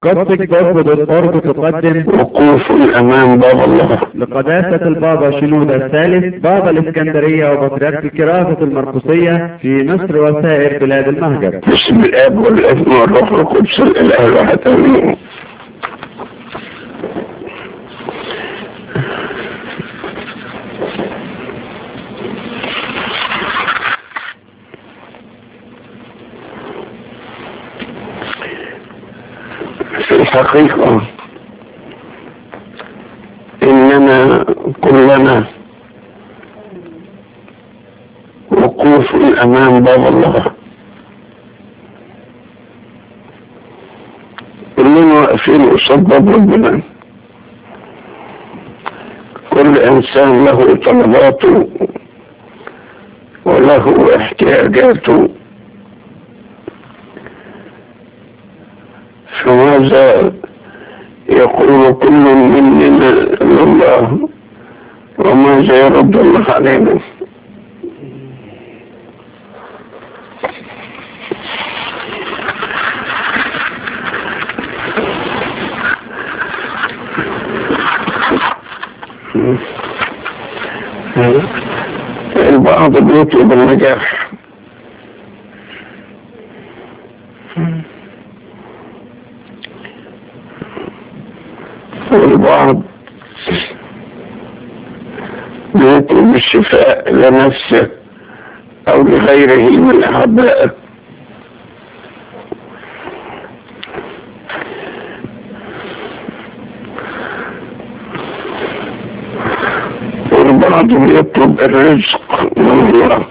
قصدك برضه بالقرب تقدم وقوف أمام باب الله لقداسة البابا شنودة الثالث بابا الإسكندرية وبطريرك الكراسة المرقسية في مصر وسائر بلاد المهجر بسم الاب والابن والروح القدس الاله الواحد امين في الحقيقة إننا كلنا وقوف أمام باب الله كلنا واقفين قصاد باب ربنا كل إنسان له طلباته وله احتياجاته فماذا يقول كل مننا لله وماذا يرد الله علينا البعض بيطلب النجاح والبعض بيطلب الشفاء لنفسه أو لغيره من أحبائه والبعض بيطلب الرزق من الله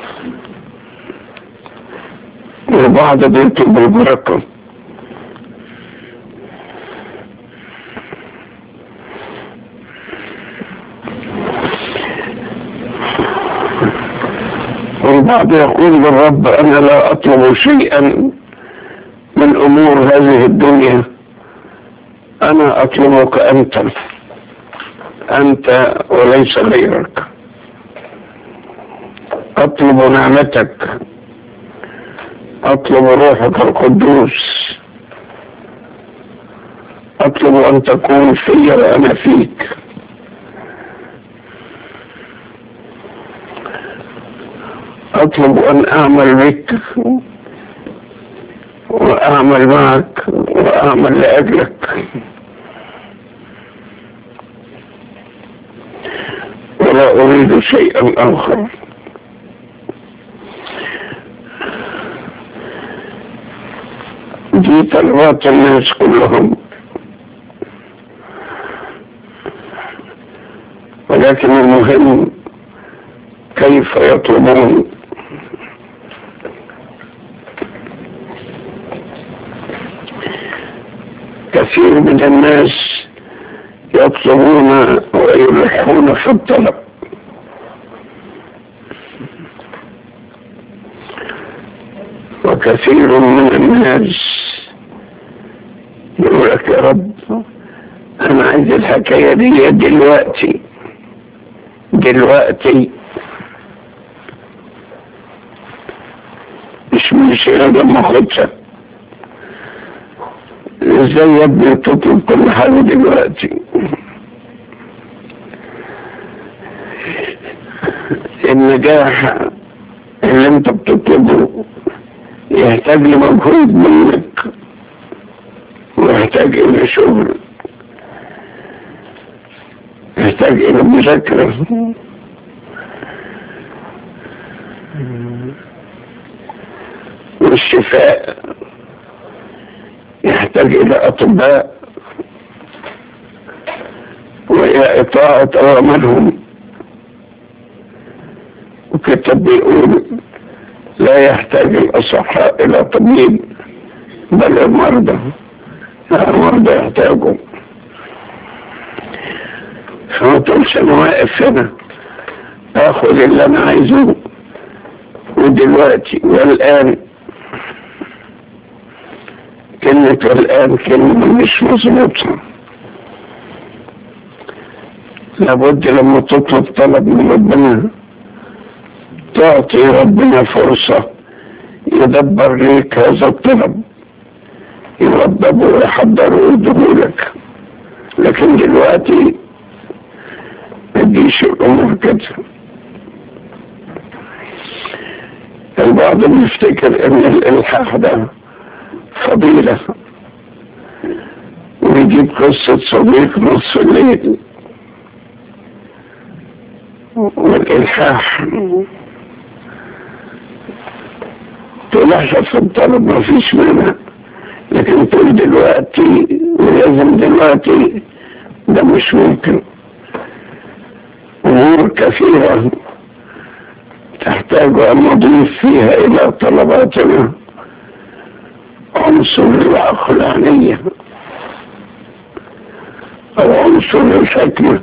والبعض بيطلب البركة والبعض يقول للرب أنا لا أطلب شيئا من أمور هذه الدنيا أنا أطلبك أنت أنت وليس غيرك أطلب نعمتك أطلب روحك القدوس أطلب أن تكون في وأنا فيك أطلب أن أعمل بك وأعمل معك وأعمل لأجلك ولا أريد شيئا آخر دي طلبات الناس كلهم ولكن المهم كيف يطلبون كثير من الناس يطلبون ويلحون في الطلب وكثير من الناس يقول لك يا رب انا عايز الحكاية دي دلوقتي دلوقتي مش مش لما اخدها ازاي يا ابني تطلب كل حاجة دلوقتي النجاح اللي انت بتطلبه يحتاج لمجهود منك ويحتاج الى شغل يحتاج الى مذاكرة والشفاء يحتاج الى اطباء والى اطاعة اوامرهم وكتب بيقول لا يحتاج الاصحاء الى طبيب بل المرضى المرضى يحتاجوا فما تقولش انا واقف هنا اخذ اللي انا عايزه ودلوقتي والان كلمة والآن كلمة مش مظبوطة لابد لما تطلب طلب من ربنا تعطي ربنا فرصة يدبر ليك هذا الطلب يوضبوا ويحضروا ويدهولك لكن دلوقتي مديش الأمور كده البعض بيفتكر ان الالحاح ده فضيلة ويجيب قصة صديق نصف الليل والالحاح تلاحظ في الطلب ما فيش مانع لكن تقول دلوقتي ولازم دلوقتي ده مش ممكن امور كثيره تحتاج أن نضيف فيها إلى طلباتنا عنصر العقلانية أو عنصر الحكمة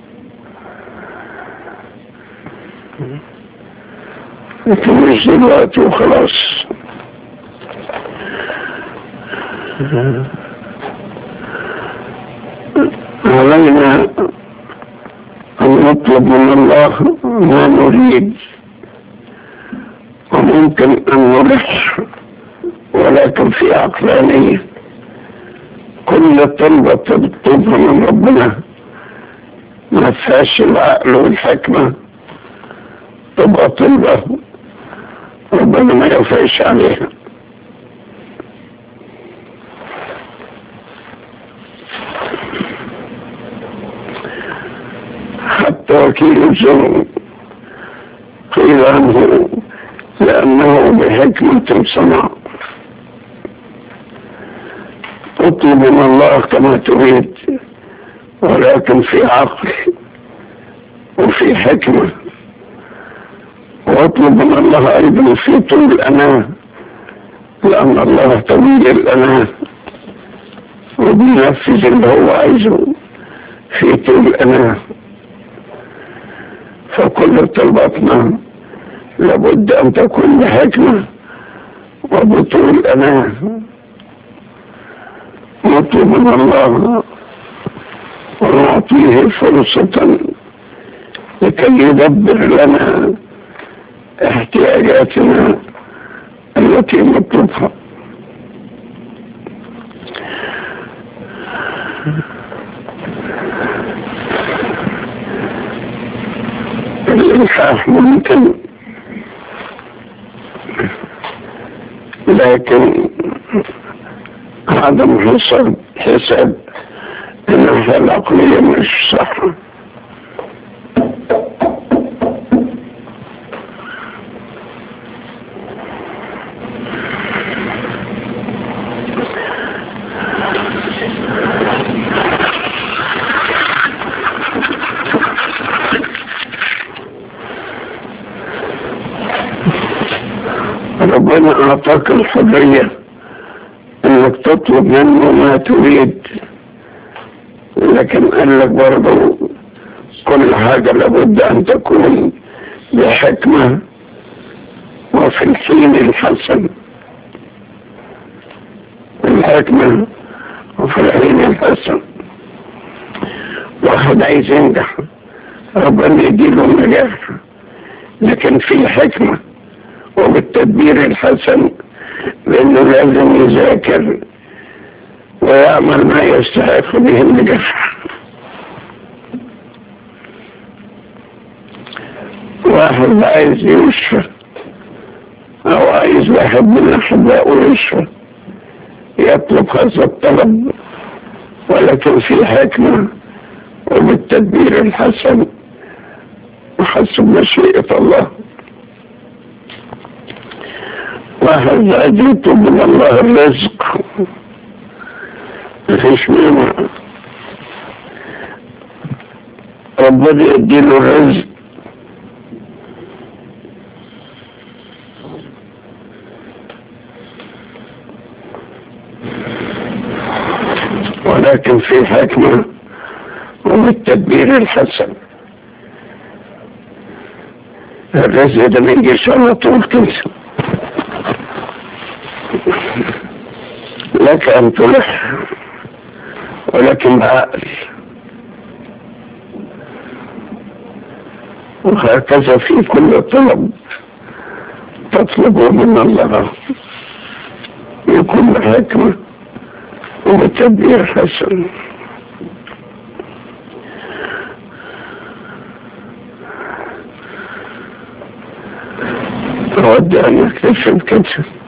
لكن مش دلوقتي وخلاص علينا أن نطلب من الله ما نريد وممكن أن نلح ولكن في عقلانية كل طلبة تطلبها من ربنا ما فيهاش العقل والحكمة تبقى طلبة ربنا ما يوفيش عليها حتى وكيل الظلم قيل عنه لأنه بحكمة صنع اطلب من الله كما تريد ولكن في عقل وفي حكمة واطلب من الله أيضا في طول الأناة لأن الله طويل الأناة وبينفذ اللي هو عايزه في طول الأناة فكل طلباتنا لابد أن تكون بحكمة وبطول أمان نطلب من الله ونعطيه فرصة لكي يدبر لنا احتياجاتنا التي نطلبها الإلحاح ممكن لكن عدم حساب حساب الناحية العقلية مش صح ربنا أعطاك الحرية انك تطلب منه ما تريد لكن قال لك برضه كل حاجة لابد ان تكون بحكمة وفي الحين الحسن الحكمة وفي الحين الحسن واحد عايز ينجح ربنا يديله النجاح لكن في حكمة وبالتدبير الحسن بأنه لازم يذاكر ويعمل ما يستحق به النجاح واحد عايز يشفى أو عايز واحد من أحبائه يشفى يطلب هذا الطلب ولكن في حكمة وبالتدبير الحسن وحسب مشيئة الله واحد عديت من الله الرزق مفيش مانع ربنا يديله الرزق ولكن في حكمة وبالتدبير الحسن الرزق ده ما يجيش على طول كده لك أن تلح ولكن بعقل وهكذا في كل طلب تطلبه من الله يكون بحكمة وبتدبير حسن أود أن أكتشف كده